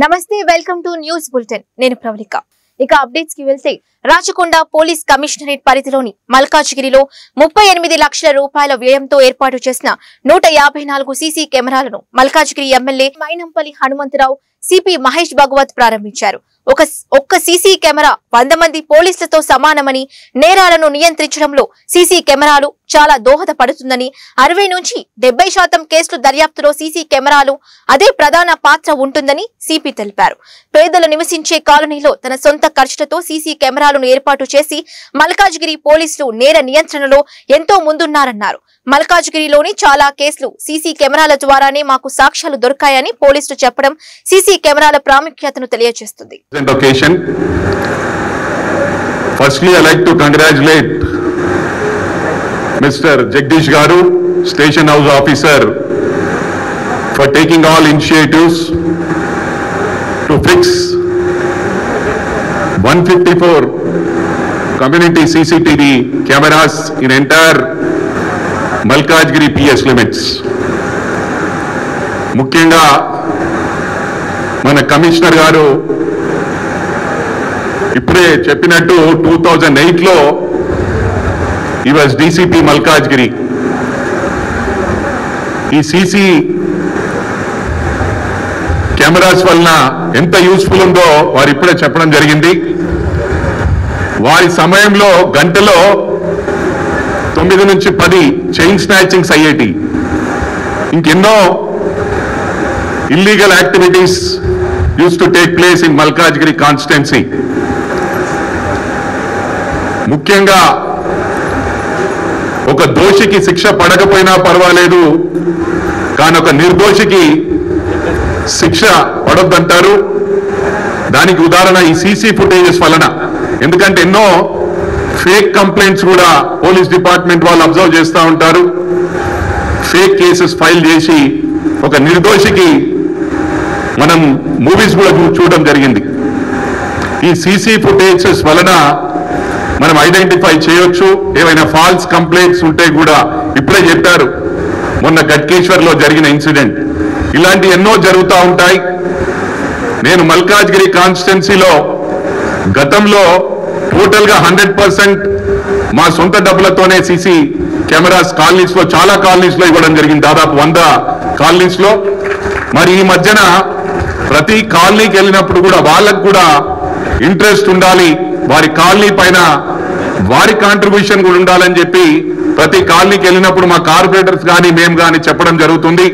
నమస్తే welcome to news bulletin నేను ప్రవళిక ఇక అప్డేట్స్ కి వెళ్తే రాచకొండ పోలీస్ కమిషనరేట్ పరిధిలోని మల్కాజ్గిరిలో ముప్పై ఎనిమిది లక్షల రూపాయల వ్యయంతో ఏర్పాటు చేసిన నూట యాభై నాలుగు సీసీ కెమెరాలను మల్కాజ్గిరి ఎమ్మెల్యే మైనంపల్లి హనుమంతరావు సిపి మహేష్ భగవత్ ప్రారంభించారు ఒక ఒక్క సీసీ కెమెరా వంద మంది పోలీసులతో సమానమని నేరాలను నియంత్రించడంలో సీసీ కెమెరాలు చాలా దోహదపడుతుందని అరవై నుంచి డెబ్బై శాతం కేసులు దర్యాప్తులో సీసీ కెమెరాలు అదే ప్రధాన పాత్ర ఉంటుందని సిపి తెలిపారు పేదలు నివసించే కాలనీలో తన సొంత ఖర్చులతో సీసీ కెమెరాలను ఏర్పాటు చేసి మల్కాజ్గిరి పోలీసులు నేర నియంత్రణలో ఎంతో ముందున్నారన్నారు మల్కాజ్గిరిలోని చాలా కేసులు సీసీ కెమెరాల ద్వారానే మాకు సాక్ష్యాలు దొరికాయని పోలీసులు చెప్పడం సీసీ కెమెరాల ప్రాముఖ్యతను తెలియజేస్తుంది present occasion. Firstly, I like to congratulate Mr. Jagdish Garu, Station House Officer, for taking all initiatives to fix 154 community CCTV cameras in entire Malkajgiri PS limits. ముఖ్యంగా మన కమిషనర్ గారు ఇప్పుడే చెప్పినట్టు టూ థౌజండ్ ఎయిట్లో ఈ వాజ్ డీసీపీ మల్కాజ్గిరి ఈ CC cameras వలన ఎంత యూస్ఫుల్ ఉందో వారు ఇప్పుడే చెప్పడం జరిగింది వారి సమయంలో గంటలో తొమ్మిది నుంచి పది చైన్ స్నాచింగ్స్ అయ్యేటి ఇంకెన్నో illegal activities use to take place in Malkajgiri constituency ముఖ్యంగా ఒక దోషికి శిక్ష పడకపోయినా పర్వాలేదు కానీ ఒక నిర్దోషికి శిక్ష పడొద్దంటారు దానికి ఉదాహరణ ఈ సీసీ ఫుటేజెస్ వలన ఎందుకంటే ఎన్నో ఫేక్ కంప్లైంట్స్ కూడా పోలీస్ డిపార్ట్మెంట్ వాళ్ళు అబ్జర్వ్ చేస్తూ ఉంటారు ఫేక్ కేసెస్ ఫైల్ చేసి ఒక నిర్దోషికి మనం మూవీస్ కూడా చూ- చూడడం జరిగింది ఈ సీసీ ఫుటేజెస్ వలన మనం ఐడెంటిఫై చేయొచ్చు ఏమైనా ఫాల్స్ కంప్లైంట్స్ ఉంటే కూడా ఇప్పుడే చెప్పారు మొన్న గట్కేశ్వర్లో జరిగిన ఇన్సిడెంట్ ఇలాంటి ఎన్నో జరుగుతూ ఉంటాయి నేను మల్కాజ్గిరి కాన్స్టిట్యున్సీలో గతంలో టోటల్ గా హండ్రెడ్ పర్సెంట్ మా సొంత డబ్బులతోనే సీసీ కెమెరాస్ కాలనీస్ లో చాలా కాలనీస్ లో ఇవ్వడం జరిగింది దాదాపు వంద కాలనీస్ లో మరి ఈ మధ్యన ప్రతి కాలనీకి వెళ్ళినప్పుడు కూడా వాళ్ళకు కూడా ఇంట్రెస్ట్ ఉండాలి వారి కాలనీ పైన వారి కాంట్రిబ్యూషన్ కూడా ఉండాలని చెప్పి ప్రతి కాలనీకి వెళ్ళినప్పుడు మా కార్పొరేటర్స్ కానీ మేము కానీ చెప్పడం జరుగుతుంది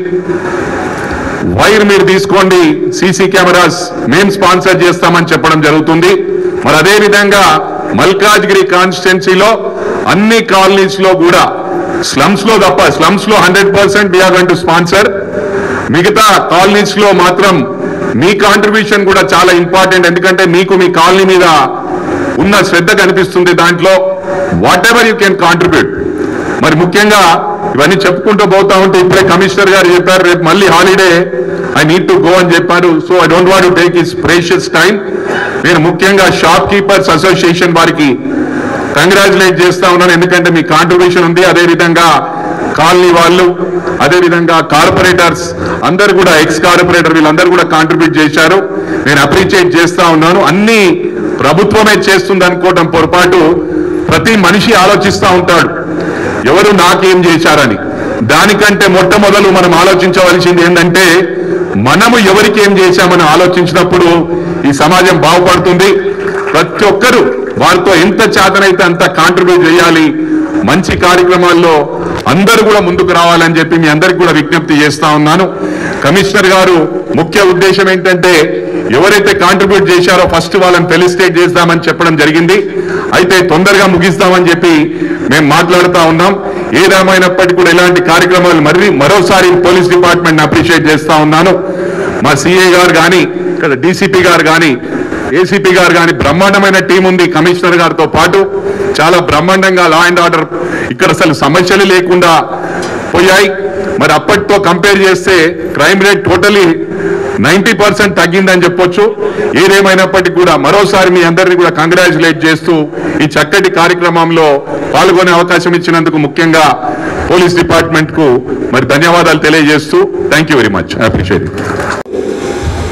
వైర్ మీరు తీసుకోండి సీసీ కెమెరాస్ మేము స్పాన్సర్ చేస్తామని చెప్పడం జరుగుతుంది మరి అదే విధంగా మల్కాజ్గిరి కాన్స్టిట్యున్సీలో అన్ని కాలనీస్ లో కూడా స్లమ్స్ లో తప్ప స్లమ్స్ లో hundred percent we're going to sponsor మిగతా కాలనీస్ లో మాత్రం మీ కాంట్రిబ్యూషన్ కూడా చాలా ఇంపార్టెంట్ ఎందుకంటే మీకు మీ కాలనీ మీద ఉన్న శ్రద్ధ కనిపిస్తుంది దాంట్లో whatever you can contribute మరి ముఖ్యంగా ఇవన్నీ చెప్పుకుంటూ పోతా ఉంటే ఇప్పుడే కమిషనర్ గారు చెప్పారు రేపు మళ్ళీ holiday I need to go అని చెప్పారు so I don't want to take is precious time నేను ముఖ్యంగా షాప్ కీపర్స్ అసోసియేషన్ వారికి కంగ్రాచులేట్ చేస్తా ఉన్నాను ఎందుకంటే మీ కాంట్రిబ్యూషన్ ఉంది అదే విధంగా కాలనీ వాళ్ళు అదే విధంగా కార్పొరేటర్స్ అందరు కూడా ఎక్స్ కార్పొరేటర్ వీళ్ళందరూ కూడా కాంట్రిబ్యూట్ చేశారు నేను అప్రిషియేట్ చేస్తా ఉన్నాను అన్ని ప్రభుత్వమే చేస్తుంది అనుకోవడం పొరపాటు ప్రతి మనిషి ఆలోచిస్తా ఉంటాడు ఎవరు నాకేం చేశారని దానికంటే మొట్టమొదలు మనం ఆలోచించవలసింది ఏంటంటే మనము ఎవరికి ఏం చేశామని ఆలోచించినప్పుడు ఈ సమాజం బాగుపడుతుంది ప్రతి ఒక్కరూ వారితో ఎంత చేతనైతే అంత కాంట్రిబ్యూట్ చేయాలి మంచి కార్యక్రమాల్లో అందరూ కూడా ముందుకు రావాలని చెప్పి మీ అందరికి కూడా విజ్ఞప్తి చేస్తా ఉన్నాను కమిషనర్ గారు ముఖ్య ఉద్దేశం ఏంటంటే ఎవరైతే కాంట్రిబ్యూట్ చేశారో ఫస్ట్ వాళ్ళని ఫెలిసిటేట్ చేద్దామని చెప్పడం జరిగింది అయితే తొందరగా ముగిస్తామని చెప్పి మేము మాట్లాడుతా ఉన్నాం ఏదేమైనప్పటికీ కూడా ఇలాంటి కార్యక్రమాలు మరి మరోసారి పోలీస్ డిపార్ట్మెంట్ అప్రిషియేట్ చేస్తా ఉన్నాను మా సిఐ గారు కానీ ఇక్కడ డీసీపీ గారు కానీ ఏసీపీ గారు కానీ బ్రహ్మాండమైన టీం ఉంది కమిషనర్ గారితో పాటు చాలా బ్రహ్మాండంగా లా అండ్ ఆర్డర్ ఇక్కడ అసలు సమస్యలు లేకుండా పోయాయి మరి అప్పటితో కంపేర్ చేస్తే crime rate totally ninety percent తగ్గిందని చెప్పొచ్చు ఏదేమైనప్పటికీ కూడా మరోసారి మీ అందరినీ కూడా కంగ్రాచులేట్ చేస్తూ ఈ చక్కటి కార్యక్రమంలో పాల్గొనే అవకాశం ఇచ్చినందుకు ముఖ్యంగా పోలీస్ డిపార్ట్మెంట్ కు మరి ధన్యవాదాలు తెలియజేస్తూ thank you very much appreciate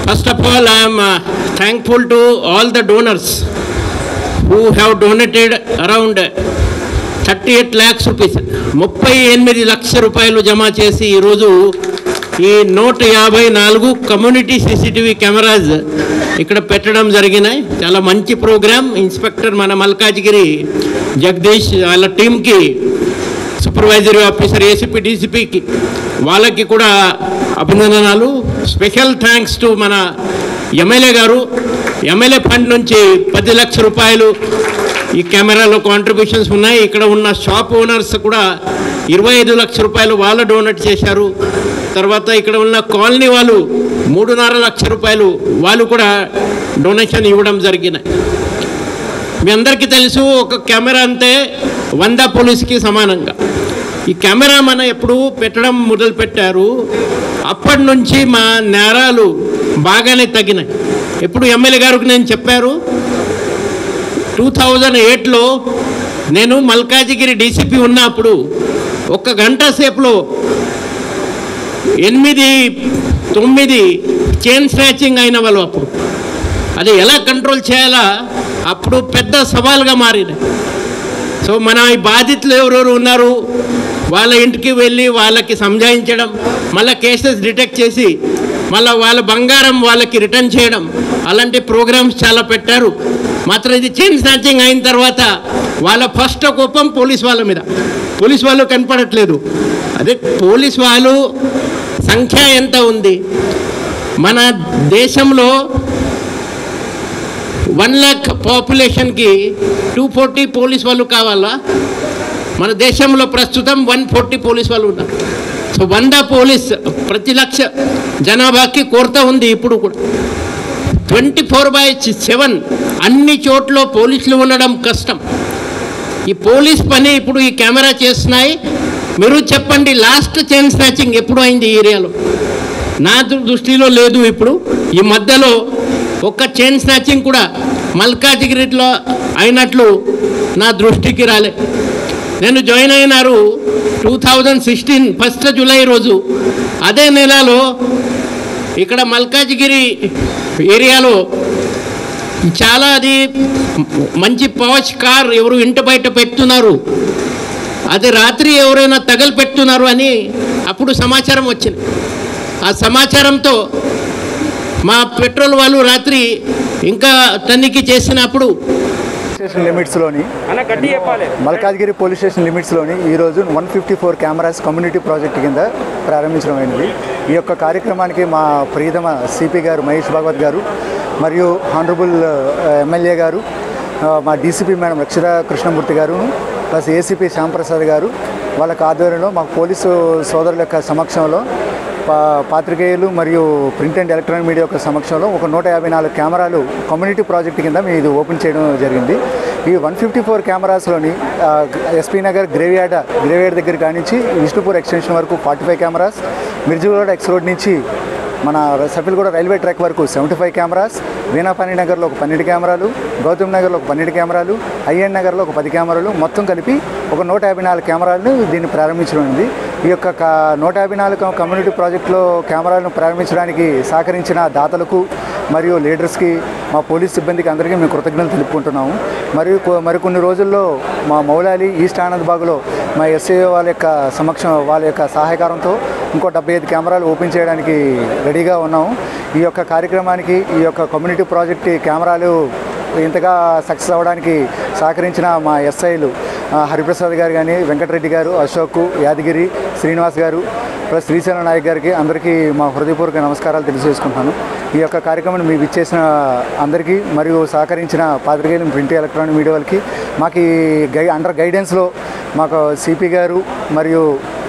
First of all, I am uh, thankful to all the donors who have donated around 38 lakhs rupees. ముప్పై ఎనిమిది లక్ష రూపాయలు జమ చేసి ఈరోజు ఈ నూట యాభై నాలుగు కమ్యూనిటీ సీసీటీవీ కెమెరాస్ ఇక్కడ పెట్టడం జరిగినాయి చాలా మంచి ప్రోగ్రామ్ ఇన్స్పెక్టర్ మన మల్కాజ్గిరి జగదీష్ వాళ్ళ టీంకి సూపర్వైజరీ ఆఫీసర్ ఏసీపీ డీసీపీకి వాళ్ళకి కూడా అభినందనాలు స్పెషల్ థ్యాంక్స్ టు మన ఎమ్మెల్యే గారు ఎమ్మెల్యే ఫండ్ నుంచి పది లక్షల రూపాయలు ఈ కెమెరాలో కాంట్రిబ్యూషన్స్ ఉన్నాయి ఇక్కడ ఉన్న షాప్ ఓనర్స్ కూడా ఇరవై ఐదు లక్షల రూపాయలు వాళ్ళు డొనేట్ చేశారు తర్వాత ఇక్కడ ఉన్న కాలనీ వాళ్ళు మూడున్నర లక్ష రూపాయలు వాళ్ళు కూడా డొనేషన్ ఇవ్వడం జరిగినాయి మీ అందరికీ తెలుసు ఒక కెమెరా అంతే వంద పోలీస్కి సమానంగా ఈ కెమెరా మనం ఎప్పుడు పెట్టడం మొదలు పెట్టారు అప్పటి నుంచి మా నేరాలు బాగానే తగ్గినాయి ఎప్పుడు ఎమ్మెల్యే గారికి నేను చెప్పారు టూ థౌజండ్ ఎయిట్లో నేను మల్కాజిగిరి డీసీపీ ఉన్నప్పుడు ఒక గంట సేపులో ఎనిమిది తొమ్మిది చైన్ స్నాచింగ్ అయిన వాళ్ళు అప్పుడు అది ఎలా కంట్రోల్ చేయాలా అప్పుడు పెద్ద సవాల్గా మారింది సో మన ఈ బాధితులు ఎవరెవరు ఉన్నారు వాళ్ళ ఇంటికి వెళ్ళి వాళ్ళకి సంజాయించడం మళ్ళీ కేసెస్ డిటెక్ట్ చేసి మళ్ళీ వాళ్ళ బంగారం వాళ్ళకి రిటర్న్ చేయడం అలాంటి ప్రోగ్రామ్స్ చాలా పెట్టారు మాత్రం ఇది చైన్ స్నాచింగ్ అయిన తర్వాత వాళ్ళ ఫస్ట్ కోపం పోలీస్ వాళ్ళ మీద పోలీస్ వాళ్ళు కనపడట్లేదు అదే పోలీస్ వాళ్ళు సంఖ్య ఎంత ఉంది మన దేశంలో వన్ ల్యాక్ పాపులేషన్కి టూ ఫోర్టీ పోలీస్ వాళ్ళు కావాలా మన దేశంలో ప్రస్తుతం వన్ ఫోర్టీ పోలీస్ వాళ్ళు ఉన్నారు సో వంద పోలీస్ ప్రతి లక్ష జనాభాకి కొరత ఉంది ఇప్పుడు కూడా ట్వంటీ ఫోర్ బై సెవెన్ అన్ని చోట్ల పోలీసులు ఉండడం కష్టం ఈ పోలీస్ పని ఇప్పుడు ఈ కెమెరా చేస్తున్నాయి మీరు చెప్పండి లాస్ట్ చైన్ స్నాచింగ్ ఎప్పుడు అయింది ఈ ఏరియాలో నా దృ- దృష్టిలో లేదు ఇప్పుడు ఈ మధ్యలో ఒక్క చైన్ స్నాచింగ్ కూడా మల్కాజిగిరిలో అయినట్లు నా దృష్టికి రాలే నేను జాయిన్ అయినారు two thousand sixteen first July రోజు అదే నెలలో ఇక్కడ మల్కాజిగిరి ఏరియాలో చాలా అది మంచి పవచ్ కార్ ఎవరు ఇంటి బయట పెడుతున్నారు అది రాత్రి ఎవరైనా తగలు పెడుతున్నారు అని అప్పుడు సమాచారం వచ్చింది ఆ సమాచారంతో మా పెట్రోల్ వాళ్ళు రాత్రి ఇంకా తనిఖీ చేసినప్పుడు స్టేషన్ లిమిట్స్లోని మల్కాజ్గిరి పోలీస్ స్టేషన్ లిమిట్స్లోని ఈరోజు one fifty four cameras community project కింద ప్రారంభించడమైనది ఈ యొక్క కార్యక్రమానికి మా ప్రియతమ సిపి గారు మహేష్ భాగవత్ గారు మరియు హానరబుల్ ఎమ్మెల్యే గారు ఆ, మా డీసీపీ మేడం రక్షిత కృష్ణమూర్తి గారు ప్లస్ ఏసీపీ శ్యాంప్రసాద్ గారు వాళ్ళకి ఆధ్వర్యంలో మా పోలీసు సోదరుల యొక్క సమక్షంలో పా పాత్రికేయులు మరియు ప్రింట్ అండ్ ఎలక్ట్రానిక్ మీడియా యొక్క సమక్షంలో ఒక నూట యాభై నాలుగు కెమెరాలు కమ్యూనిటీ ప్రాజెక్ట్ కింద మేము ఇది ఓపెన్ చేయడం జరిగింది ఈ వన్ ఫిఫ్టీ ఫోర్ కెమెరాస్లోని ఎస్పీ నగర్ గ్రేవ్యార్డ్ గ్రేవ్యార్డ్ దగ్గర కానించి విష్ణుపూర్ ఎక్స్టెన్షన్ వరకు forty five cameras Mirjaguda X road నుంచి మన సఫిల్గూడ రైల్వే ట్రాక్ వరకు సెవెంటీ ఫైవ్ కెమెరాస్ వీణాపాని నగర్లో ఒక పన్నెండు కెమెరాలు గౌతమ్ నగర్లో ఒక పన్నెండు కెమెరాలు ఐఎన్ నగర్లో ఒక పది కెమెరాలు మొత్తం కలిపి ఒక నూట యాభై నాలుగు కెమెరాలను దీన్ని ప్రారంభించడం ఉంది ఈ యొక్క క- నూట యాభై నాలుగు కమ్యూనిటీ ప్రాజెక్టులో కెమెరాలను ప్రారంభించడానికి సహకరించిన దాతలకు మరియు లీడర్స్కి మా పోలీస్ సిబ్బందికి అందరికీ మేము కృతజ్ఞతలు తెలుపుకుంటున్నాము మరియు కొ- మరికొన్ని రోజుల్లో మా మౌలాలి ఈస్ట్ ఆనంద్ బాగులో మా ఎస్ఏ వాళ్ళ యొక్క సమక్షం వాళ్ళ యొక్క సహాయకారంతో ఇంకో డెబ్బై ఐదు కెమెరాలు ఓపెన్ చేయడానికి రెడీగా ఉన్నాము ఈ యొక్క కార్యక్రమానికి ఈ యొక్క కమ్యూనిటీ ప్రాజెక్ట్ కెమెరాలు ఇంతగా సక్సెస్ అవ్వడానికి సహకరించిన మా ఎస్ఐలు ఆ, హరిప్రసాద్ గారు కానీ వెంకటరెడ్డి గారు అశోక్ యాదగిరి శ్రీనివాస్ గారు ప్లస్ శ్రీశైల నాయక్ గారికి అందరికీ మా హృదయపూర్వక నమస్కారాలు తెలియజేసుకుంటున్నాను ఈ యొక్క కార్యక్రమాన్ని మీకు ఇచ్చేసిన అందరికీ మరియు సహకరించిన పాత్రికేయులు ప్రింట్ ఎలక్ట్రానిక్ మీడియా వాళ్ళకి మాకు ఈ గై అండర్ గైడెన్స్లో మాకు సిపి గారు మరియు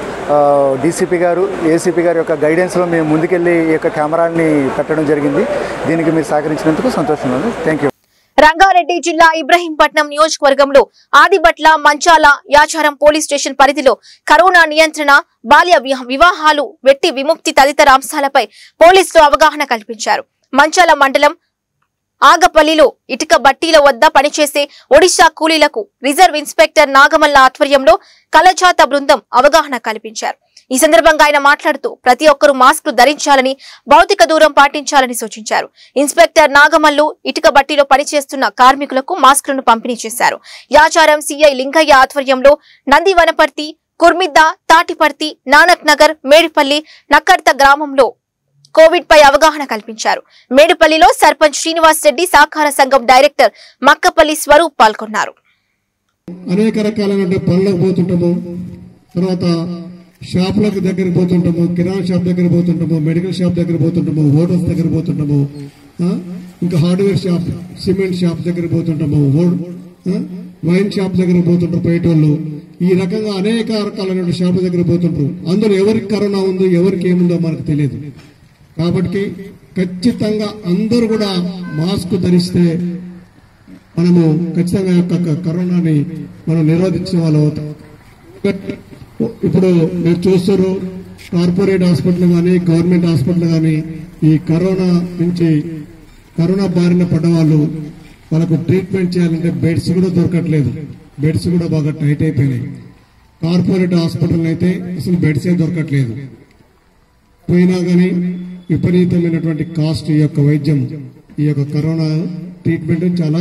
డీసీపీ గారు ఏసీపీ గారి యొక్క గైడెన్స్లో మేము ముందుకెళ్ళి ఈ యొక్క కెమెరాల్ని పెట్టడం జరిగింది దీనికి మీరు సహకరించినందుకు సంతోషంగా ఉంది థ్యాంక్ యూ రంగారెడ్డి జిల్లా ఇబ్రహీంపట్నం నియోజకవర్గంలో ఆదిబట్ల మంచాల యాచారం పోలీస్ స్టేషన్ పరిధిలో కరోనా నియంత్రణ బాల్య విహ- వివాహాలు వ్యక్తి విముక్తి తదితర అంశాలపై పోలీసులు అవగాహన కల్పించారు మంచాల మండలం ఆగపల్లిలో ఇటుక బట్టీల వద్ద పనిచేసే ఒడిశా కూలీలకు రిజర్వ్ ఇన్స్పెక్టర్ నాగమల్ల ఆధ్వర్యంలో కలజాత బృందం అవగాహన కల్పించారు ఈ సందర్భంగా ఆయన మాట్లాడుతూ ప్రతి ఒక్కరూ మాస్కులు ధరించాలని భౌతిక దూరం పాటించాలని సూచించారు ఇన్స్పెక్టర్ నాగమల్లు ఇటుక బట్టీలో పనిచేస్తున్న కార్మికులకు మాస్కులను పంపిణీ చేశారు యాచారం సిఐ లింగయ్య ఆధ్వర్యంలో నంది వనపర్తి కుర్మిద్ద తాటిపర్తి నానక్ నగర్ మేడిపల్లి నక్కర్త గ్రామంలో కోవిడ్ పై అవగాహన కల్పించారు మేడిపల్లిలో సర్పంచ్ శ్రీనివాస్ రెడ్డి సహకార సంఘం డైరెక్టర్ మక్కపల్లి స్వరూప్ పాల్గొన్నారు అనేక రకాలైన పనులకు పోతుంటాము తర్వాత షాపులకు దగ్గర పోతుంటాము కిరాణా షాప్ దగ్గర పోతుంటాము మెడికల్ షాప్ దగ్గర పోతుంటాము హోటల్స్ దగ్గర పోతుంటాము ఆ? ఇంకా హార్డ్వేర్ షాప్ సిమెంట్ షాప్ దగ్గర పోతుంటాము హో- ఆ? వైన్ షాప్ దగ్గర పోతుంటారు బయటోళ్ళు ఈ రకంగా అనేక రకాలైన షాపుల దగ్గర పోతుంటారు అందులో ఎవరికి కరోనా ఉందో ఎవరికి ఏముందో మనకు తెలియదు కాబట్టి ఖచ్చితంగా అందరూ కూడా మాస్క్ ధరిస్తే మనము ఖచ్చితంగా ఈ యొక్క కరోనాని మనం నిరోధించిన వాళ్ళు అవుతాం ఇప్పుడు మీరు చూస్తారు కార్పొరేట్ హాస్పిటల్ కానీ గవర్నమెంట్ హాస్పిటల్ కానీ ఈ కరోనా నుంచి కరోనా బారిన పడ్డ వాళ్ళు వాళ్ళకు ట్రీట్మెంట్ చేయాలంటే బెడ్స్ కూడా దొరకట్లేదు బెడ్స్ కూడా బాగా టైట్ అయిపోయినాయి కార్పొరేట్ హాస్పిటల్ అయితే అసలు బెడ్సే దొరకట్లేదు పోయినా కానీ విపరీతమైనటువంటి కాస్ట్ ఈ యొక్క వైద్యం ఈ యొక్క కరోనా ట్రీట్మెంట్ చాలా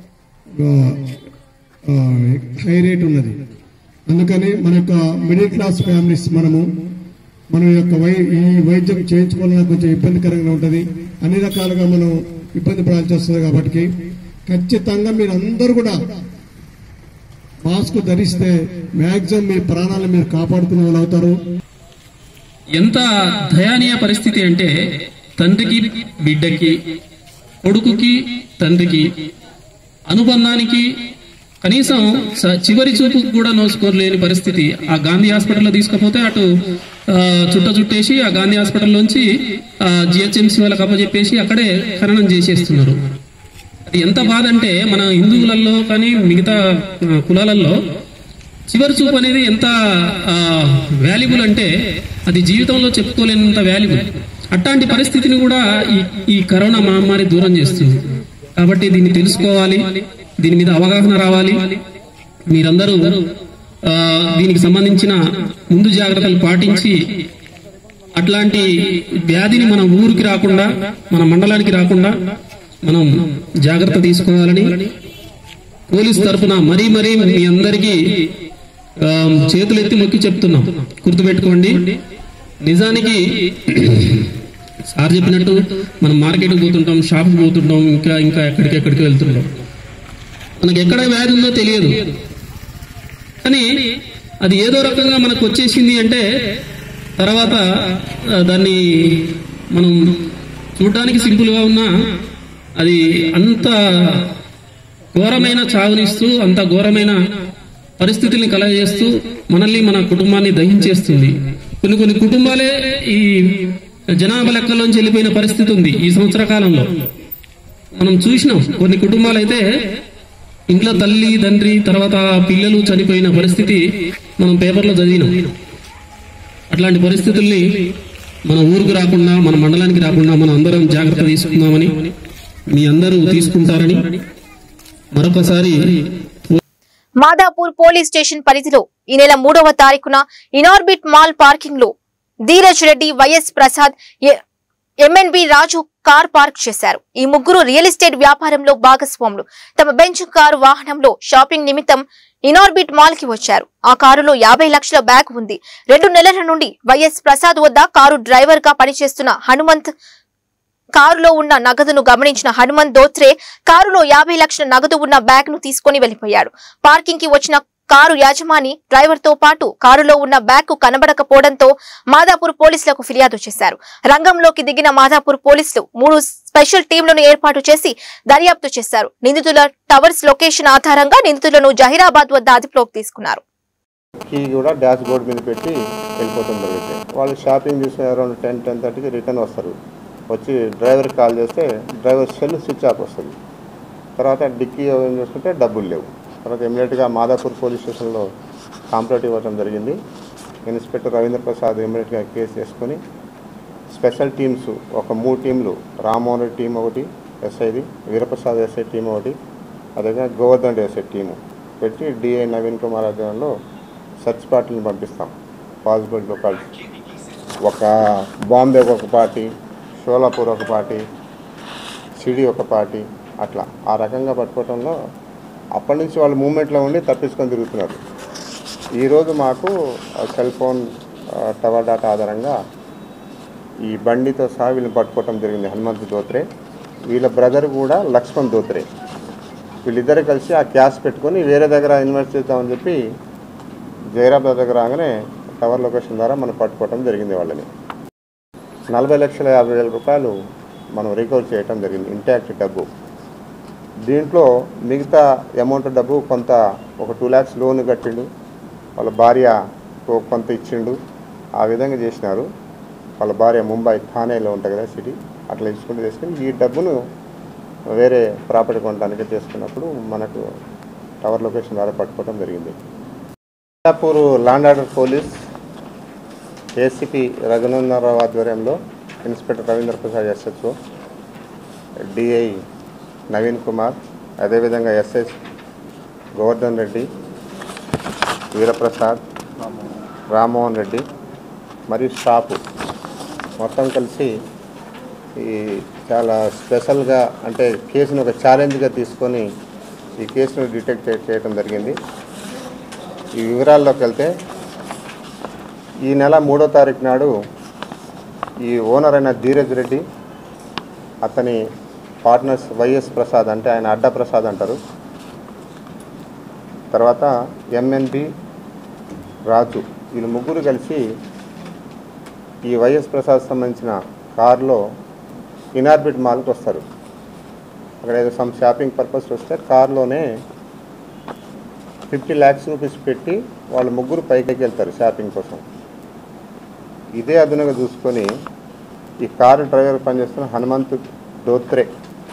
హై రేట్ ఉన్నది అందుకని మన యొక్క మిడిల్ క్లాస్ ఫ్యామిలీస్ మనము మన యొక్క వై ఈ వైద్యం చేయించుకోవాలన్నా కొంచెం ఇబ్బందికరంగా ఉంటుంది అన్ని రకాలుగా మనం ఇబ్బంది పడాల్సి వస్తుంది కాబట్టి ఖచ్చితంగా మీరు అందరూ కూడా మాస్క్ ధరిస్తే మాక్సిమం మీ ప్రాణాలు మీరు కాపాడుకునే వాళ్ళు అవుతారు ఎంత దయానీయ పరిస్థితి అంటే తండ్రికి బిడ్డకి కొడుకుకి తండ్రికి అనుబంధానికి కనీసం స- చివరి చూపు కూడా నోచుకోలేని పరిస్థితి ఆ గాంధీ హాస్పిటల్లో తీసుకపోతే అటు ఆ, చుట్ట చుట్టేసి ఆ గాంధీ హాస్పిటల్లోంచి జిహెచ్ఎంసీ వాళ్ళకి అప్పచెప్పేసి అక్కడే ఖననం చేసేస్తున్నారు అది ఎంత బాధ అంటే మన హిందువులలో కానీ మిగతా ఆ, కులాలలో చివరి చూపు అనేది ఎంత వాల్యుబుల్ అంటే అది జీవితంలో చెప్పుకోలేనంత వాల్యుబుల్ అట్లాంటి పరిస్థితిని కూడా ఈ ఈ కరోనా మహమ్మారి దూరం చేస్తుంది కాబట్టి దీన్ని తెలుసుకోవాలి దీని మీద అవగాహన రావాలి మీరందరూ ఆ, దీనికి సంబంధించిన ముందు జాగ్రత్తలు పాటించి అట్లాంటి వ్యాధిని మన ఊరికి రాకుండా మన మండలానికి రాకుండా మనం జాగ్రత్త తీసుకోవాలని పోలీస్ తరఫున మరీ మరీ మీ అందరికీ ఆ, చేతులు ఎత్తి మొక్కి చెప్తున్నాం గుర్తుపెట్టుకోండి నిజానికి సార్ చెప్పినట్టు మనం మార్కెట్కి పోతుంటాం షాప్కి పోతుంటాం ఇంకా ఇంకా ఎక్కడికి ఎక్కడికి వెళ్తుంటాం మనకి ఎక్కడ వ్యాధి ఉందో తెలియదు కానీ అది ఏదో రకంగా మనకు వచ్చేసింది అంటే తర్వాత ఆ, దాన్ని మనం చూడడానికి సింపుల్గా ఉన్నా అది అంత ఘోరమైన చావునిస్తూ అంత ఘోరమైన పరిస్థితుల్ని కలగజేస్తూ మనల్ని మన కుటుంబాన్ని దహించేస్తుంది కొన్ని కొన్ని కుటుంబాలే ఈ జనాభా లెక్కలోంచి వెళ్ళిపోయిన పరిస్థితి ఉంది ఈ సంవత్సర కాలంలో మనం చూసినాం కొన్ని కుటుంబాలు అయితే ఇంట్లో తల్లి తండ్రి తర్వాత పిల్లలు చనిపోయిన పరిస్థితి మనం పేపర్లో చదివినాం అట్లాంటి పరిస్థితుల్ని మన ఊరికి రాకుండా మన మండలానికి రాకుండా మనం అందరం జాగ్రత్త తీసుకుందామని మీ అందరూ తీసుకుంటారని మరొకసారి మాదాపూర్ పోలీస్ స్టేషన్ పరిధిలో ఈ నెల మూడవ తారీఖున ఇనార్బిట్ మాల్ పార్కింగ్ లో ధీరజ్ రెడ్డి వైఎస్ ప్రసాద్ ఎ- ఎంఎన్బి రాజు కార్ పార్క్ చేశారు ఈ ముగ్గురు రియల్ ఎస్టేట్ వ్యాపారంలో భాగస్వాములు తమ బెంచ్ కారు వాహనంలో షాపింగ్ నిమిత్తం ఇనార్బిట్ మాల్ కి వచ్చారు ఆ కారులో యాభై లక్షల బ్యాగ్ ఉంది రెండు నెలల నుండి వైఎస్ ప్రసాద్ వద్ద కారు డ్రైవర్ గా పనిచేస్తున్న హనుమంత్ కారులో ఉన్న నగదును గమనించిన హనుమంత్ దోత్రే కారులో యాభై లక్షల నగదు ఉన్న బ్యాగ్ ను తీసుకుని వెళ్లిపోయాడు పార్కింగ్ కి వచ్చిన కారు యాజమాని డ్రైవర్ తో పాటు కారులో ఉన్న బ్యాగ్ కు కనబడకపోవడంతో మాదాపూర్ పోలీసులకు ఫిర్యాదు చేశారు రంగంలోకి దిగిన మాదాపూర్ పోలీసులు మూడు స్పెషల్ టీంలను ఏర్పాటు చేసి దర్యాప్తు చేశారు నిందితుల టవర్స్ లొకేషన్ ఆధారంగా నిందితులను జహీరాబాద్ వద్ద అదుపులోకి తీసుకున్నారు కీ కూడా డాష్ బోర్డ్ మీద పెట్టి వెళ్ళిపోతుంది అయితే వాళ్ళు షాపింగ్ చేసి అరౌండ్ టెన్ టెన్ థర్టీకి రిటర్న్ వస్తారు వచ్చి డ్రైవర్కి కాల్ చేస్తే డ్రైవర్ సెల్ స్విచ్ ఆఫ్ వస్తుంది తర్వాత డిక్కీ ఏం చేసుకుంటే డబ్బులు లేవు తర్వాత ఇమీడియట్గా మాదాపూర్ పోలీస్ స్టేషన్లో కంప్లైంట్ ఇవ్వడం జరిగింది ఇన్స్పెక్టర్ రవీంద్ర ప్రసాద్ ఇమీడియట్గా కేసు చేసుకొని స్పెషల్ టీమ్స్ ఒక మూడు టీంలు రామ్మోహన్ రెడ్డి టీం ఒకటి ఎస్ఐది వీరప్రసాద్ ఎస్ఐ టీం ఒకటి అదేవిధంగా గోవర్ధన్ రెడ్డి ఎస్ఐ టీము పెట్టి డిఐ నవీన్ కుమార్ ఆధ్వర్యంలో సెర్చ్ పార్టీని పంపిస్తాం పాసిబుల్ లొకాలిటీ ఒక బాంబే ఒక పార్టీ షోలాపూర్ ఒక పార్టీ సిడి ఒక పార్టీ అట్లా ఆ రకంగా పట్టుకోవడంలో అప్పటి నుంచి వాళ్ళు మూమెంట్లో ఉండి తప్పించుకొని తిరుగుతున్నారు ఈరోజు మాకు ఆ సెల్ ఫోన్ ఆ, టవర్ డేటా ఆధారంగా ఈ బండితో సహా వీళ్ళని పట్టుకోవటం జరిగింది హనుమంత్ దోత్రే వీళ్ళ బ్రదర్ కూడా లక్ష్మణ్ దోత్రే వీళ్ళిద్దరు కలిసి ఆ క్యాష్ పెట్టుకొని వేరే దగ్గర ఇన్వెస్ట్ చేద్దామని చెప్పి జైరాబాద్ దగ్గర రాగానే టవర్ లొకేషన్ ద్వారా మనం పట్టుకోవటం జరిగింది వాళ్ళని నలభై లక్షల యాభై వేల రూపాయలు మనం రికవర్ చేయటం జరిగింది ఇంటాక్ట్ డబ్బు దీంట్లో మిగతా అమౌంట్ డబ్బు కొంత ఒక టూ ల్యాక్స్ లోన్ కట్టిండు వాళ్ళ భార్య కొ- కొంత ఇచ్చిండు ఆ విధంగా చేసినారు వాళ్ళ భార్య ముంబై థానేలో ఉంటుంది కదా సిటీ అట్లా ఇచ్చుకుంటూ చేసుకుని ఈ డబ్బును వేరే ప్రాపర్టీ కొనడానికి చేసుకున్నప్పుడు మనకు టవర్ లొకేషన్ ద్వారా పట్టుకోవడం జరిగింది Mirzapur land order police ACP Raghunandan Rao ఆధ్వర్యంలో inspector Ravindra Prasad SHO DI Naveen Kumar అదేవిధంగా ఎస్ఎస్ గోవర్ధన్ రెడ్డి వీరప్రసాద్ రామ్మోహన్ రెడ్డి మరియు స్టాఫ్ మొత్తం కలిసి ఈ చాలా స్పెషల్గా అంటే కేసును ఒక ఛాలెంజ్గా తీసుకొని ఈ కేసును డిటెక్ట్ చే- చేయడం జరిగింది ఈ వివరాల్లోకి వెళ్తే ఈ నెల మూడో తారీఖు నాడు ఈ ఓనర్ అయిన ధీరజ్ రెడ్డి అతని పార్ట్నర్స్ వైఎస్ ప్రసాద్ అంటే ఆయన అడ్డా ప్రసాద్ అంటారు తర్వాత ఎంఎన్బి రాజు వీళ్ళు ముగ్గురు కలిసి ఈ వైఎస్ ప్రసాద్ సంబంధించిన కారులో ఇనార్బిట్ మాల్కి వస్తారు అక్కడ ఏదో సమ్ షాపింగ్ పర్పస్ వస్తే కార్లోనే ఫిఫ్టీ ల్యాక్స్ రూపీస్ పెట్టి వాళ్ళు ముగ్గురు పైకి వెళ్తారు షాపింగ్ కోసం ఇదే అదునుగా చూసుకొని ఈ కారు డ్రైవర్ పనిచేస్తున్న హనుమంత్ దోత్రే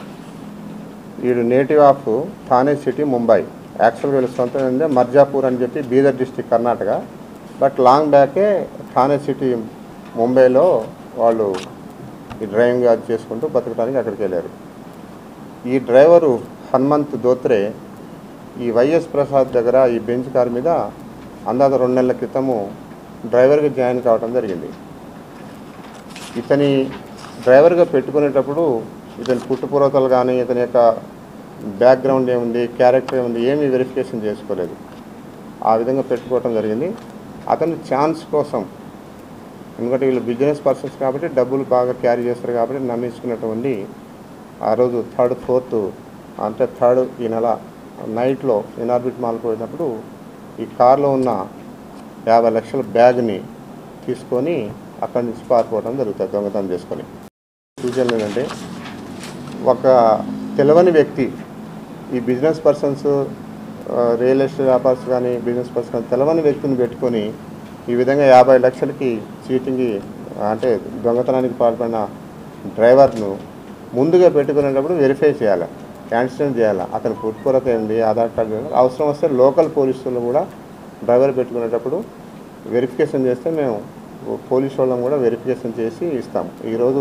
వీడు native of Thane city Mumbai యాక్చువల్గా వీళ్ళ సొంతం ఏంటంటే మర్జాపూర్ అని చెప్పి Bidar district Karnataka but long బ్యాకే థానే సిటీ ముంబైలో వాళ్ళు ఈ డ్రైవింగ్ అది చేసుకుంటూ బతకడానికి అక్కడికి వెళ్ళారు ఈ డ్రైవరు హనుమంత్ దోత్రే ఈ వైఎస్ ప్రసాద్ దగ్గర ఈ బెంచ్ కార్ మీద అందాక రెండు నెలల క్రితము డ్రైవర్గా జాయిన్ కావడం జరిగింది ఇతని డ్రైవర్గా పెట్టుకునేటప్పుడు ఇతని పుట్టుపూర్వతలు కానీ ఇతని యొక్క బ్యాక్గ్రౌండ్ ఏముంది క్యారెక్టర్ ఏముంది ఏమీ వెరిఫికేషన్ చేసుకోలేదు ఆ విధంగా పెట్టుకోవటం జరిగింది అతను ఛాన్స్ కోసం ఎందుకంటే వీళ్ళు బిజినెస్ పర్సన్స్ కాబట్టి డబ్బులు బాగా క్యారీ చేస్తారు కాబట్టి నమ్మించుకున్నటువంటి ఆ రోజు థర్డ్ ఫోర్త్ అంటే థర్డ్ ఈ నెల నైట్లో ఇనార్బిట్ మాల్కి పోయినప్పుడు ఈ కార్లో ఉన్న యాభై లక్షల బ్యాగ్ని తీసుకొని అక్కడి నుంచి పారిపోవడం జరుగుతుంది దొంగతనం చేసుకొని సూచనలు ఏంటంటే ఒక తెలియని వ్యక్తి ఈ బిజినెస్ పర్సన్స్ రియల్ ఎస్టేట్ వ్యాపారస్ కానీ బిజినెస్ పర్సన్ తెలవని వ్యక్తిని పెట్టుకొని ఈ విధంగా యాభై లక్షలకి చీటింగ్ అంటే దొంగతనానికి పాల్పడిన డ్రైవర్ను ముందుగా పెట్టుకునేటప్పుడు వెరిఫై చేయాలి యాక్సిడెంట్ చేయాలి అతని పుట్టుకొరత ఏంది ఆధార్ కార్డు ఏంది. అవసరం వస్తే లోకల్ పోలీసులు కూడా డ్రైవర్ పెట్టుకునేటప్పుడు వెరిఫికేషన్ చేస్తే మేము పోలీస్ వాళ్ళని కూడా వెరిఫికేషన్ చేసి ఇస్తాం ఈరోజు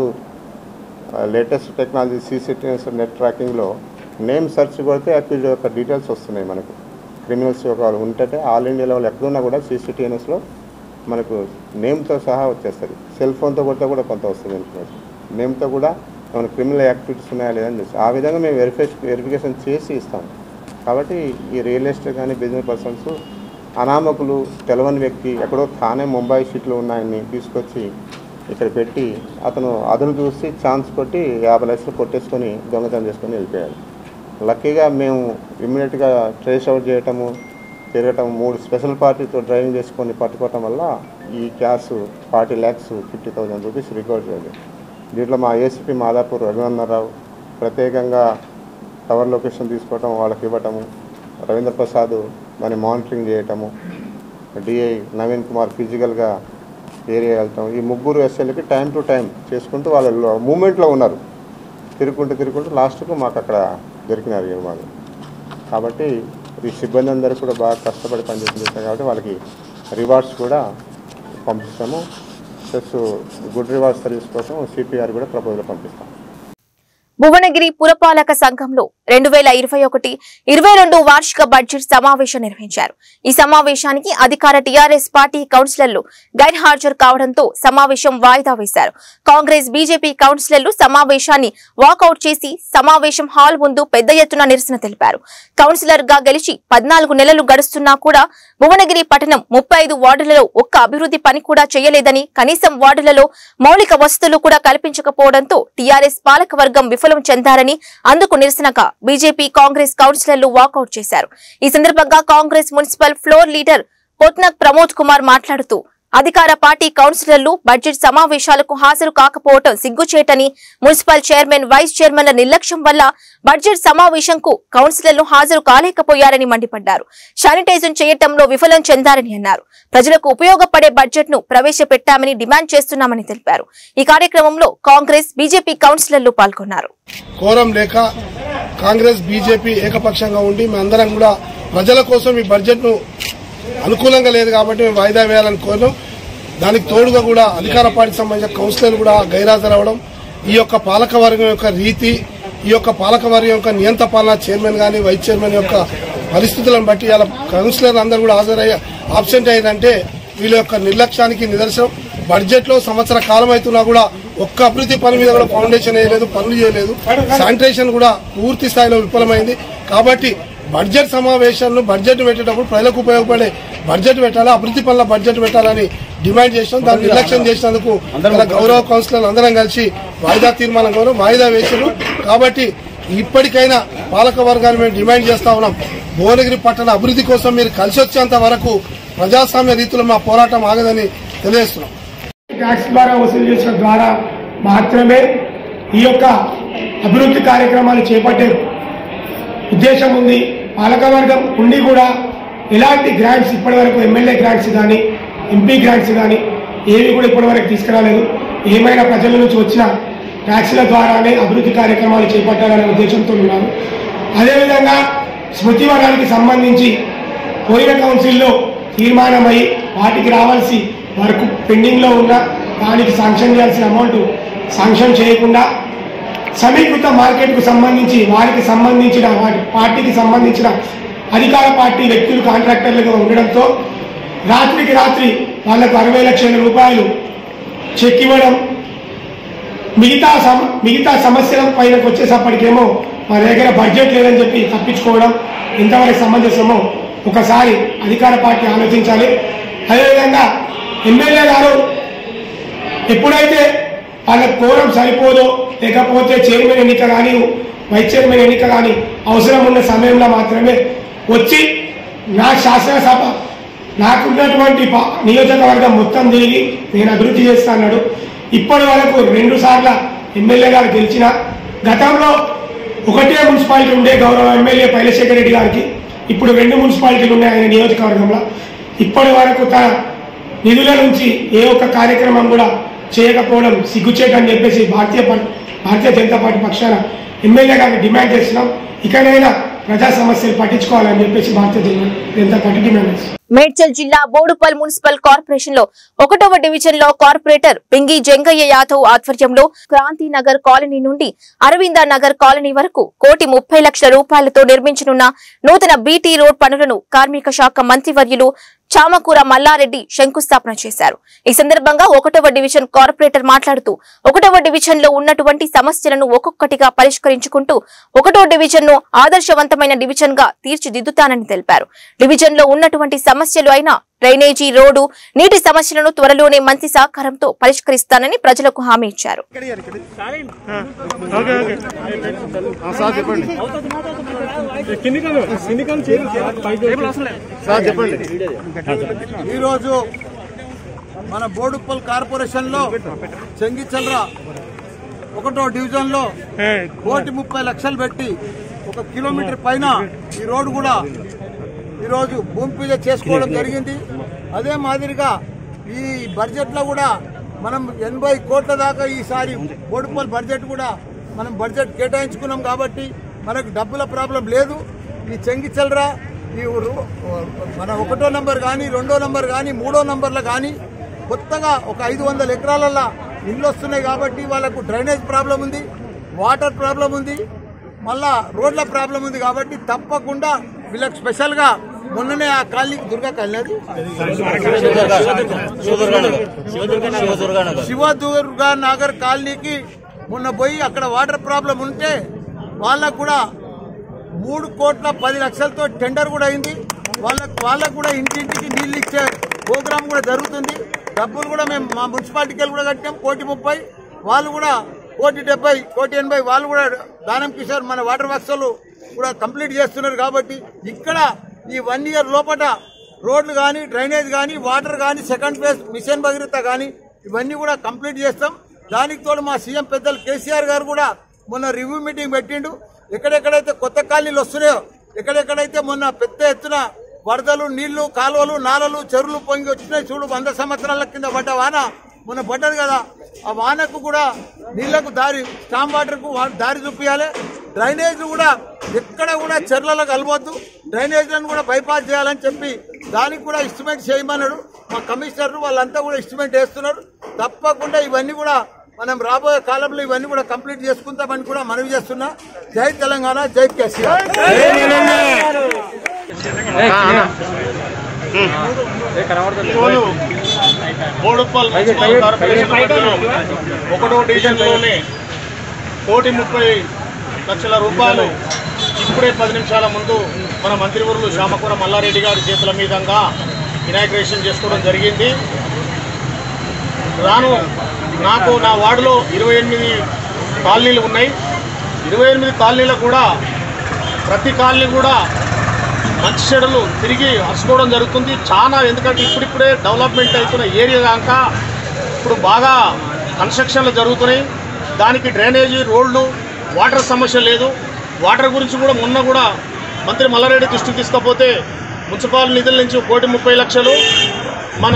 లేటెస్ట్ టెక్నాలజీ సీసీటీవీ నెట్ ట్రాకింగ్లో నేమ్ సెర్చ్ కొడితే అక్యూజ్ యొక్క డీటెయిల్స్ వస్తున్నాయి మనకు క్రిమినల్స్ యొక్క ఉంటే ఆల్ ఇండియా లెవెల్ ఎక్కడున్నా కూడా సీసీటీఎన్ఎస్లో మనకు నేమ్తో సహా వచ్చేస్తుంది సెల్ ఫోన్తో కొడితే కూడా కొంత వస్తుంది ఇన్ఫర్మేషన్ నేమ్తో కూడా ఏమైనా క్రిమినల్ యాక్టివిటీస్ ఉన్నాయా లేదని చూసి ఆ విధంగా మేము వెరిఫై వెరిఫికేషన్ చేసి ఇస్తాం కాబట్టి ఈ రియల్ ఎస్టేట్ కానీ బిజినెస్ పర్సన్స్ అనామకులు తెలవని వ్యక్తి ఎక్కడో తానే ముంబై సీట్లో ఉన్నాయని తీసుకొచ్చి ఇక్కడ పెట్టి అతను అదును చూసి ఛాన్స్ కొట్టి యాభై లక్షలు కొట్టేసుకొని దొంగతనం చేసుకొని వెళ్ళిపోయాడు లక్కీగా మేము ఇమ్మీడియట్గా ట్రేస్ అవుట్ చేయటము తిరగటం మూడు స్పెషల్ పార్టీతో డ్రైవింగ్ చేసుకొని పట్టుకోవటం వల్ల ఈ cash forty lakhs fifty thousand rupees record చేయాలి దీంట్లో మా ఏసీపీ మాదాపూర్ రఘునందనరావు ప్రత్యేకంగా టవర్ లొకేషన్ తీసుకోవటం వాళ్ళకి ఇవ్వటము రవీంద్ర ప్రసాద్ దాన్ని మానిటరింగ్ చేయటము డిఐ నవీన్ కుమార్ ఫిజికల్గా ఏరియా వెళ్తాం ఈ ముగ్గురు ఎస్ఎల్కి టైం టు టైం చేసుకుంటూ వాళ్ళ మూమెంట్లో ఉన్నారు తిరుగుకుంటూ తిరుగుకుంటూ లాస్ట్కు మాకు అక్కడ దొరికినారు ఈ వాళ్ళు కాబట్టి ఈ సిబ్బంది అందరూ కూడా బాగా కష్టపడి పనిచేసి చేశారు కాబట్టి వాళ్ళకి రివార్డ్స్ కూడా పంపిస్తాము ప్లస్ గుడ్ రివార్డ్ సర్వీస్ కోసం సిపిఆర్ కూడా ప్రపోజల్ పంపిస్తాం భువనగిరి పురపాలక సంఘంలో రెండు వేల ఇరవై ఒకటి ఇరవై రెండు వార్షిక బడ్జెట్ సమావేశం నిర్వహించారు ఈ సమావేశానికి అధికార టీఆర్ఎస్ పార్టీ కౌన్సిలర్లు గైర్హాజరు కావడంతో సమావేశం వాయిదా వేశారు కాంగ్రెస్ బీజేపీ కౌన్సిలర్లు సమావేశాన్ని వాకౌట్ చేసి సమావేశం హాల్ ముందు పెద్ద ఎత్తున నిరసన తెలిపారు కౌన్సిలర్ గా గెలిచి పద్నాలుగు నెలలు గడుస్తున్నా కూడా భువనగిరి పట్టణం ముప్పై ఐదు వార్డులలో ఒక్క అభివృద్ధి పని కూడా చేయలేదని కనీసం వార్డులలో మౌలిక వసతులు కూడా కల్పించకపోవడంతో టీఆర్ఎస్ పాలకవర్గం విఫలం చెందారని అందుకు నిరసనగా బీజేపీ కాంగ్రెస్ కౌన్సిలర్లు వాకౌట్ చేశారు ఈ సందర్భంగా Congress municipal floor leader Potnak Pramod Kumar మాట్లాడుతూ అధికార పార్టీ కౌన్సిలర్లు బడ్జెట్ సమావేశాలకు హాజరు కాకపోవటం సిగ్గుచేటని మున్సిపల్ చైర్మన్ వైస్ చైర్మన్ల నిర్లక్ష్యం వల్ల బడ్జెట్ సమావేశంకు కౌన్సిలర్లు హాజరు కాలేకపోయారని మండిపడ్డారు శానిటైజర్ చేయటంలో విఫలం చెందారని అన్నారు ప్రజలకు ఉపయోగపడే బడ్జెట్ ను ప్రవేశపెట్టామని డిమాండ్ చేస్తున్నామని తెలిపారు ఈ కార్యక్రమంలో కాంగ్రెస్ బీజేపీ కౌన్సిలర్లు పాల్గొన్నారు కోరం లేక కాంగ్రెస్ బీజేపీ ఏకపక్షంగా ఉండి మేమందరం కూడా ప్రజల కోసం ఈ బడ్జెట్ ను అనుకూలంగా లేదు కాబట్టి మేము వాయిదా వేయాలని కోరినాం దానికి తోడుగా కూడా అధికార పార్టీకి సంబంధించిన కౌన్సిలర్లు కూడా గైరాజరవడం ఈ యొక్క పాలక వర్గం యొక్క రీతి ఈ యొక్క పాలక వర్గం యొక్క నియంత పాలన చైర్మన్ గాని వైస్ చైర్మన్ యొక్క పరిస్థితులను బట్టి ఇలా కౌన్సిలర్లు అందరూ కూడా హాజరయ్యి ఆబ్సెంట్ అయ్యిందంటే వీళ్ళ యొక్క నిర్లక్ష్యానికి నిదర్శనం బడ్జెట్ లో సంవత్సర కాలం అవుతున్నా కూడా ఒక్క అభివృద్ధి పని మీద కూడా ఫౌండేషన్ వేయలేదు పనులు చేయలేదు శానిటేషన్ కూడా పూర్తి స్థాయిలో విఫలమైంది కాబట్టి బడ్జెట్ సమావేశాలను బడ్జెట్ పెట్టేటప్పుడు ప్రజలకు ఉపయోగపడే బడ్జెట్ పెట్టాలి అభివృద్ధి పనుల బడ్జెట్ పెట్టాలని డిమాండ్ చేసినాం దాన్ని నిర్లక్ష్యం చేసినందుకు మన గౌరవ కౌన్సిలర్లు అందరం కలిసి వాయిదా తీర్మానం కోరం వాయిదా వేసారు కాబట్టి ఇప్పటికైనా పాలక వర్గాన్ని మేము డిమాండ్ చేస్తా ఉన్నాం భువనగిరి పట్టణ అభివృద్ధి కోసం మీరు కలిసి వచ్చేంత వరకు ప్రజాస్వామ్య రీతిలో మా పోరాటం ఆగదని తెలియజేస్తున్నాం ట్యాక్స్ ద్వారా వసూలు చేసిన ద్వారా మాత్రమే ఈ యొక్క అభివృద్ధి కార్యక్రమాలు చేపట్టే ఉద్దేశం ఉంది పాలకవర్గం ఉండి కూడా ఎలాంటి గ్రాంట్స్ ఇప్పటివరకు ఎమ్మెల్యే గ్రాంట్స్ కానీ ఎంపీ గ్రాంట్స్ కానీ ఏవి కూడా ఇప్పటివరకు తీసుకురాలేదు ఏమైనా ప్రజల నుంచి వచ్చిన ట్యాక్స్ల ద్వారానే అభివృద్ధి కార్యక్రమాలు చేపట్టాలనే ఉద్దేశంతో ఉన్నారు అదేవిధంగా స్మృతి వనానికి సంబంధించి పోయిన కౌన్సిల్లో తీర్మానమై వాటికి రావాల్సి వరకు పెండింగ్లో ఉన్న దానికి శాంక్షన్ చేయాల్సిన అమౌంట్ శాంక్షన్ చేయకుండా సమీకృత మార్కెట్కు సంబంధించి వారికి సంబంధించిన వాటి పార్టీకి సంబంధించిన అధికార పార్టీ వ్యక్తులు కాంట్రాక్టర్లుగా ఉండడంతో రాత్రికి రాత్రి వాళ్లకు అరవై లక్షల రూపాయలు చెక్ ఇవ్వడం మిగతా సమ మిగతా సమస్యల పైనకు వచ్చేసప్పటికేమో మా దగ్గర బడ్జెట్ లేదని చెప్పి తప్పించుకోవడం ఎంతవరకు సమంజసమో ఒకసారి అధికార పార్టీ ఆలోచించాలి అదేవిధంగా ఎమ్మెల్యే గారు ఎప్పుడైతే వాళ్ళ కోరం సరిపోదో లేకపోతే చైర్మన్ ఎన్నిక కానీ వైస్ చైర్మన్ ఎన్నిక కానీ అవసరం ఉన్న సమయంలో మాత్రమే వచ్చి నా శాసనసభ నాకున్నటువంటి పా- నియోజకవర్గం మొత్తం తిరిగి నేను అభివృద్ధి చేస్తా అన్నాడు ఇప్పటి వరకు రెండు సార్ల ఎమ్మెల్యే గారు గెలిచిన గతంలో ఒకటే మున్సిపాలిటీ ఉండే గౌరవ ఎమ్మెల్యే పైలశేఖర రెడ్డి గారికి ఇప్పుడు రెండు మున్సిపాలిటీలు ఉన్నాయి ఆయన నియోజకవర్గంలో ఇప్పటి వరకు తన నిధుల నుంచి ఏ ఒక్క కార్యక్రమం కూడా చేయకపోవడం సిగ్గుచేటని చెప్పేసి భారతీయ ప- భారతీయ జనతా పార్టీ పక్షాన ఎమ్మెల్యే గారిని డిమాండ్ చేస్తున్నాం ఇకనైనా ప్రజా సమస్యలు పట్టించుకోవాలని చెప్పేసి భారతీయ జన- జనతా పార్టీ డిమాండ్ చేస్తుంది మేడ్చల్ జిల్లా బోడుపల్ మున్సిపల్ కార్పొరేషన్ లో ఒకటవ డివిజన్ లో కార్పొరేటర్ పింగి జంగయ్య యాదవ్ ఆధ్వర్యంలో క్రాంతి నగర్ కాలనీ నుండి అరవింద నగర్ కాలనీ వరకు కోటి ముప్పై లక్షల రూపాయలతో నిర్మించనున్న నూతన బీటీ రోడ్ పనులను కార్మిక శాఖ మంత్రివర్యులు చామకూర మల్లారెడ్డి శంకుస్థాపన చేశారు ఈ సందర్భంగా ఒకటవ డివిజన్ కార్పొరేటర్ మాట్లాడుతూ ఒకటవ డివిజన్ లో ఉన్నటువంటి సమస్యలను ఒక్కొక్కటిగా పరిష్కరించుకుంటూ ఒకటో డివిజన్ ను ఆదర్శవంతమైన డివిజన్ గా తీర్చిదిద్దుతానని తెలిపారు డివిజన్ లో ఉన్నటువంటి సమస్యలు అయిన డ్రైనేజీ రోడ్డు నీటి సమస్యలను త్వరలోనే మంత్రి సహకారంతో పరిష్కరిస్తానని ప్రజలకు హామీ ఇచ్చారు ఈరోజు మన బోడుప్పల్ కార్పొరేషన్లో చెంగిచల్ర ఒకటో డివిజన్లో కోటి ముప్పై లక్షలు పెట్టి ఒక కిలోమీటర్ పైన ఈ రోడ్డు కూడా ఈరోజు భూమి పూజ చేసుకోవడం జరిగింది అదే మాదిరిగా ఈ బడ్జెట్లో కూడా మనం ఎనభై కోట్ల దాకా ఈసారి బోడుప్పల్ బడ్జెట్ కూడా మనం బడ్జెట్ కేటాయించుకున్నాం కాబట్టి మనకు డబ్బుల ప్రాబ్లం లేదు ఈ చెంగిచల్రా ఈ రో- మన ఒకటో నంబర్ కానీ రెండో నంబర్ కానీ మూడో నంబర్లో కానీ కొత్తగా ఒక ఐదు వందల ఎకరాలల్లో ఇల్లు వస్తున్నాయి కాబట్టి వాళ్ళకు డ్రైనేజ్ ప్రాబ్లం ఉంది వాటర్ ప్రాబ్లం ఉంది మళ్ళా రోడ్ల ప్రాబ్లం ఉంది కాబట్టి తప్పకుండా వీళ్ళకి స్పెషల్గా మొన్ననే ఆ కాలనీకి దుర్గా కాలనీ అది? శివదుర్గా నగర్ కాలనీకి మొన్న పోయి అక్కడ వాటర్ ప్రాబ్లం ఉంటే వాళ్ళకు కూడా మూడు కోట్ల పది లక్షలతో టెండర్ కూడా అయింది వాళ్ళకు వాళ్ళకు కూడా ఇంటింటికి నీళ్లు ఇచ్చే ప్రోగ్రామ్ కూడా జరుగుతుంది డబ్బులు కూడా మేము మా మున్సిపాలిటీకి వెళ్ళి కూడా కట్టాం కోటి ముప్పై వాళ్ళు కూడా కోటి డెబ్బై కోటి ఎనభై వాళ్ళు కూడా దానం కిషోర్ మన వాటర్ వర్క్స్లు కూడా కంప్లీట్ చేస్తున్నారు కాబట్టి ఇక్కడ ఈ వన్ ఇయర్ లోపల రోడ్లు కానీ డ్రైనేజ్ కానీ వాటర్ కానీ సెకండ్ ఫేజ్ మిషన్ భగీరథ కానీ ఇవన్నీ కూడా కంప్లీట్ చేస్తాం దానికి తోడు మా సీఎం పెద్దలు కేసీఆర్ గారు కూడా మొన్న రివ్యూ మీటింగ్ పెట్టిండు ఎక్కడెక్కడైతే కొత్త కాలనీలు వస్తున్నాయో ఎక్కడెక్కడైతే మొన్న పెద్ద ఎత్తున వరదలు నీళ్లు కాలువలు నాలలు చెరువులు పొంగి వచ్చినాయి చూడు వంద సంవత్సరాల కింద పడ్డ వాన మొన్న పడ్డది కదా ఆ వానకు కూడా నీళ్లకు దారి స్టామ్ వాటర్కు వా- దారి చూపించాలి డ్రైనేజ్ కూడా ఎక్కడ కూడా చెర్లలో కలవద్దు డ్రైనేజ్లను కూడా బైపాస్ చేయాలని చెప్పి దానికి కూడా ఇస్టిమేట్ చేయమన్నాడు మా కమిషనర్ వాళ్ళంతా కూడా ఇస్టిమేట్ వేస్తున్నారు తప్పకుండా ఇవన్నీ కూడా మనం రాబోయే కాలంలో ఇవన్నీ కూడా కంప్లీట్ చేసుకుంటామని కూడా మనవి చేస్తున్నా జై తెలంగాణ జై కేసీఆర్ ఈరోజు బోడుప్పల్ మున్సిపల్ కార్పొరేషన్ పరిధిలో ఒకటో డివిజన్లోనే కోటి ముప్పై లక్షల రూపాయలు ఇప్పుడే పది నిమిషాల ముందు మన మంత్రివర్యులు శ్యామకూర మల్లారెడ్డి గారి చేతుల మీదంగా ఇనాగ్రేషన్ చేసుకోవడం జరిగింది రాను నాకు నా వార్డులో ఇరవై ఎనిమిది కాలనీలు ఉన్నాయి ఇరవై ఎనిమిది కాలనీలకు కూడా ప్రతి కాలనీ కూడా మంచి చెడులు తిరిగి అరుచుకోవడం జరుగుతుంది చాలా ఎందుకంటే ఇప్పుడిప్పుడే డెవలప్మెంట్ అవుతున్న ఏరియా కాక ఇప్పుడు బాగా కన్స్ట్రక్షన్లు జరుగుతున్నాయి దానికి డ్రైనేజీ రోడ్లు వాటర్ సమస్య లేదు వాటర్ గురించి కూడా మొన్న కూడా మంత్రి మల్లారెడ్డి దృష్టికి తీసుకపోతే మున్సిపల్ నిధుల నుంచి కోటి ముప్పై లక్షలు మన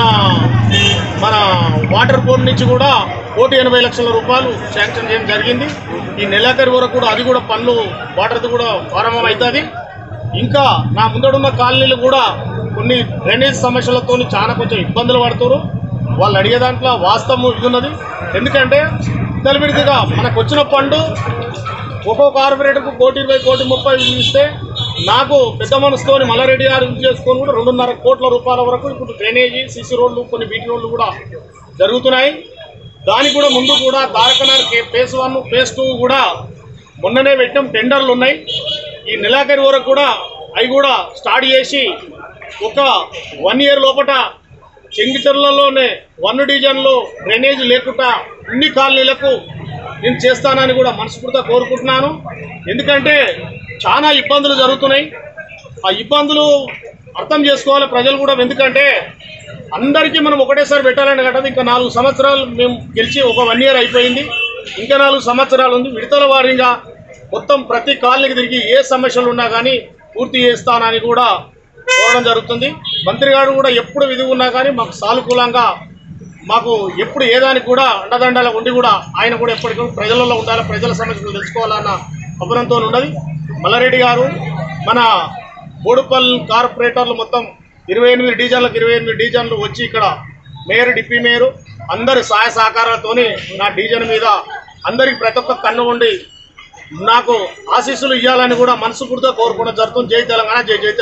మన వాటర్ బోర్డు నుంచి కూడా కోటి ఎనభై లక్షల రూపాయలు శాంక్షన్ చేయడం జరిగింది ఈ నెలాఖరు వరకు కూడా అది కూడా పనులు వాటర్ది కూడా ప్రారంభం అవుతుంది ఇంకా నా ముందడున్న కాలనీలు కూడా కొన్ని డ్రైనేజ్ సమస్యలతో చాలా కొంచెం ఇబ్బందులు పడుతున్నారు వాళ్ళు అడిగే దాంట్లో వాస్తవం ఇది ఉన్నది ఎందుకంటే తెలివిడిదిగా మనకు వచ్చిన ఫండ్ ఒక్కో కార్పొరేటర్కు కోటి ఇరవై కోటి ముప్పై ఇస్తే నాకు పెద్ద మనసుతోని మల్లారెడ్డి గారు ఇది చేసుకొని కూడా రెండున్నర కోట్ల రూపాయల వరకు ఇప్పుడు డ్రైనేజీ సిసి రోడ్లు కొన్ని బీటీ రోడ్లు కూడా జరుగుతున్నాయి దానికి కూడా ముందు కూడా తారకనార్ ఫేస్ వన్ ఫేస్ టూ కూడా మొన్ననే పెట్టాం టెండర్లు ఉన్నాయి ఈ నెలాఖరి వరకు కూడా అవి కూడా స్టార్ట్ చేసి ఒక వన్ ఇయర్ లోపట చెంగిచెర్లలోనే వన్ డివిజన్లో డ్రైనేజ్ లేకుండా అన్ని కాలనీలకు నేను చేస్తానని కూడా మనస్ఫూర్తిగా కోరుకుంటున్నాను ఎందుకంటే చాలా ఇబ్బందులు జరుగుతున్నాయి ఆ ఇబ్బందులు అర్థం చేసుకోవాలి ప్రజలు కూడా ఎందుకంటే అందరికీ మనం ఒకటేసారి పెట్టాలని కట్టదు ఇంకా నాలుగు సంవత్సరాలు మేము గెలిచి ఒక వన్ ఇయర్ అయిపోయింది ఇంకా నాలుగు సంవత్సరాలు ఉంది విడతల వారీగా మొత్తం ప్రతి కాలనీకి తిరిగి ఏ సమస్యలు ఉన్నా కానీ పూర్తి చేస్తానని కూడా కోరడం జరుగుతుంది మంత్రి గారు కూడా ఎప్పుడు విధి ఉన్నా కానీ మాకు సానుకూలంగా మాకు ఎప్పుడు ఏదానికి కూడా అండదండల ఉండి కూడా ఆయన కూడా ఎప్పటికీ ప్రజలలో ఉండాలి ప్రజల సమస్యలు తెలుసుకోవాలన్న అభినంతో ఉన్నది మల్లారెడ్డి గారు మన బోడుపల్ కార్పొరేటర్లు మొత్తం ఇరవై ఎనిమిది డివిజన్లకు ఇరవై ఎనిమిది డివిజన్లు వచ్చి ఇక్కడ మేయర్ డిప్యూటీ మేయర్ అందరి సహాయ సహకారాలతోని నా డివిజన్ మీద అందరికి ప్రతి ఒక్క కన్ను ఉండి నాకు ఆశీస్సులు ఇవ్వాలని కూడా మనస్ఫూర్తిగా కోరుకోవడం జరుగుతుంది జై తెలంగాణ జై జై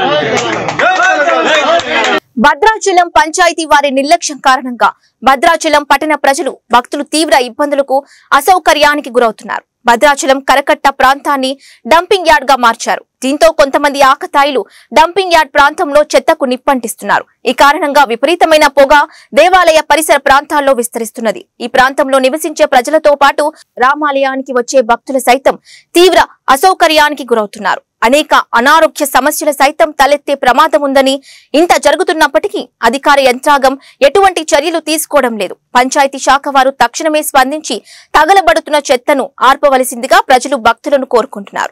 తెలంగాణ భద్రాచలం పంచాయతీ వారి నిర్లక్ష్యం కారణంగా భద్రాచలం పట్టణ ప్రజలు భక్తులు తీవ్ర ఇబ్బందులకు అసౌకర్యానికి గురవుతున్నారు భద్రాచలం కరకట్ట ప్రాంతాన్ని డంపింగ్ యార్డ్ గా మార్చారు దీంతో కొంతమంది ఆకతాయిలు డంపింగ్ యార్డ్ ప్రాంతంలో చెత్తకు నిప్పంటిస్తున్నారు ఈ కారణంగా విపరీతమైన పొగ దేవాలయ పరిసర ప్రాంతాల్లో విస్తరిస్తున్నది ఈ ప్రాంతంలో నివసించే ప్రజలతో పాటు రామాలయానికి వచ్చే భక్తులు సైతం తీవ్ర అసౌకర్యానికి గురవుతున్నారు అనేక అనారోగ్య సమస్యలు సైతం తలెత్తే ప్రమాదం ఉందని ఇంత జరుగుతున్నప్పటికీ అధికార యంత్రాంగం ఎటువంటి చర్యలు తీసుకోవడం లేదు పంచాయతీ శాఖ వారు తక్షణమే స్పందించి తగలబడుతున్న చెత్తను ఆర్పవలసిందిగా ప్రజలు భక్తులను కోరుకుంటున్నారు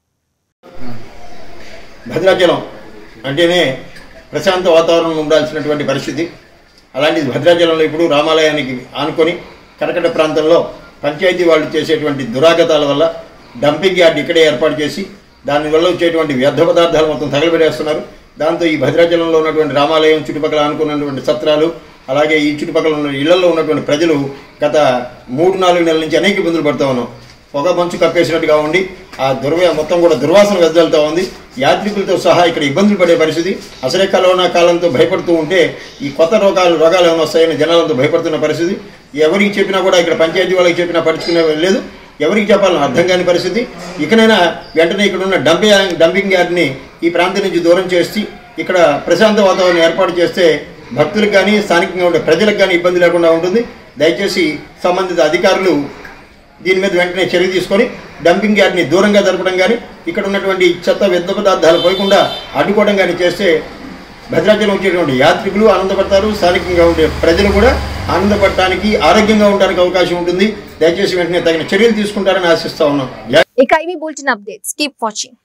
భద్రాచలం అంటేనే ప్రశాంత వాతావరణం ఉండాల్సినటువంటి పరిస్థితి అలాంటిది భద్రాచలంలో ఇప్పుడు రామాలయానికి ఆనుకొని కరకట ప్రాంతంలో పంచాయతీ వాళ్ళు చేసేటువంటి దురాగతాల వల్ల డంపింగ్ యార్డ్ ఇక్కడే ఏర్పాటు చేసి దానివల్ల వచ్చేటువంటి వ్యర్థ పదార్థాలు మొత్తం తగలబెడేస్తున్నారు దాంతో ఈ భద్రాచలంలో ఉన్నటువంటి రామాలయం చుట్టుపక్కల ఆనుకున్నటువంటి సత్రాలు అలాగే ఈ చుట్టుపక్కల ఉన్న ఇళ్లలో ఉన్నటువంటి ప్రజలు గత మూడు నాలుగు నెలల నుంచి అనేక ఇబ్బందులు పడుతూ ఉన్నాం పొగ మంచు కప్పేసినట్టుగా ఉండి ఆ దుర్వ మొత్తం కూడా దుర్వాసన వెదజల్లుతూ ఉంది యాత్రికులతో సహా ఇక్కడ ఇబ్బందులు పడే పరిస్థితి అసలే కరోనా కాలంతో భయపడుతూ ఉంటే ఈ కొత్త రోగాలు రోగాలు ఏమైనా వస్తాయని జనాలంతా భయపడుతున్న పరిస్థితి ఎవరికి చెప్పినా కూడా ఇక్కడ పంచాయతీ వాళ్ళకి చెప్పినా పడుచుకునే లేదు ఎవరికి చెప్పాలని అర్థం కాని పరిస్థితి ఇకనైనా వెంటనే ఇక్కడ ఉన్న డంపింగ్ డంపింగ్ యార్డ్ని ఈ ప్రాంతం నుంచి దూరం చేసి ఇక్కడ ప్రశాంత వాతావరణం ఏర్పాటు చేస్తే భక్తులకు కానీ స్థానికంగా ఉండే ప్రజలకు కానీ ఇబ్బంది లేకుండా ఉంటుంది దయచేసి సంబంధిత అధికారులు దీని మీద వెంటనే చర్య తీసుకొని డంపింగ్ యార్డ్ని దూరంగా జరపడం కానీ ఇక్కడ ఉన్నటువంటి చెత్త వ్యర్థ పదార్థాలు పోయకుండా అడ్డుకోవడం కానీ చేస్తే భద్రాచలం వచ్చేటువంటి యాత్రికులు ఆనందపడతారు స్థానికంగా ఉండే ప్రజలు కూడా ఆనందపడటానికి ఆరోగ్యంగా ఉండడానికి అవకాశం ఉంటుంది దయచేసి వెంటనే తగిన చర్యలు తీసుకుంటారని ఆశిస్తా ఉన్నాం జై ఇక ఇవి బులెటిన్ అప్డేట్స్ కీప్ వాచింగ్